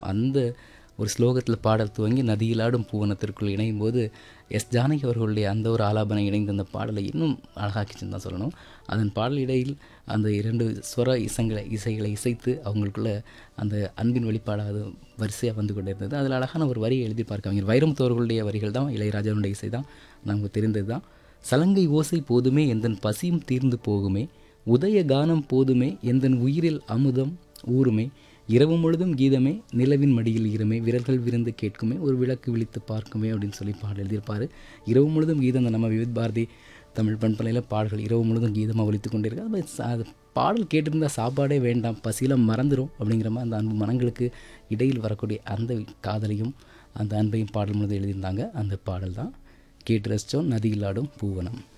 அந்த ஒரு ஸ்லோகத்தில் பாடல் துவங்கி நதியிலாடும் பூவனத்திற்குள் இணையும் போது எஸ் ஜானகி அவர்களுடைய அந்த ஒரு ஆலாபனை இணைந்த அந்த பாடலை இன்னும் அழகாக்கிச்சுன்னு தான் சொல்லணும் அதன் பாடல் இடையில் அந்த இரண்டு ஸ்வர இசங்களை இசைகளை இசைத்து அவங்களுக்குள்ள அந்த அன்பின் வெளிப்பாடாக அது வரிசையாக வந்து கொண்டே இருந்தது அதில் அழகான ஒரு வரியை எழுதி பார்க்க அவங்க வைரமுத்து அவர்களுடைய வரிகள் தான் இளையராஜாவுடைய இசை தான் நமக்கு தெரிந்தது தான் சலங்கை ஓசை போதுமே எந்தன் பசியும் தீர்ந்து போகுமே உதய கானம் போதுமே எந்தன் உயிரில் அமுதம் ஊருமே இரவு முழுதும் கீதமே நிலவின் மடியில் ஈரமே விரல்கள் விருந்து கேட்குமே ஒரு விளக்கு விழித்து பார்க்குமே அப்படின்னு சொல்லி பாடல் எழுதியிருப்பார் இரவு முழுதும் கீதம் அந்த நம்ம விவித் பாரதி தமிழ் பண்பலையில் பாடல்கள் இரவு முழுதும் கீதமாக ஒலித்து கொண்டிருக்கு அது மாதிரி சா- அது பாடல் கேட்டிருந்தா சாப்பாடே வேண்டாம் பசியில் மறந்துடும் அப்படிங்கிற மாதிரி அந்த அன்பு மனங்களுக்கு இடையில் வரக்கூடிய அந்த காதலையும் அந்த அன்பையும் பாடல் முழுதும் எழுதியிருந்தாங்க அந்த பாடல் தான் கேட்டு ரசித்தோம் நதியில் ஆடும் பூவனம்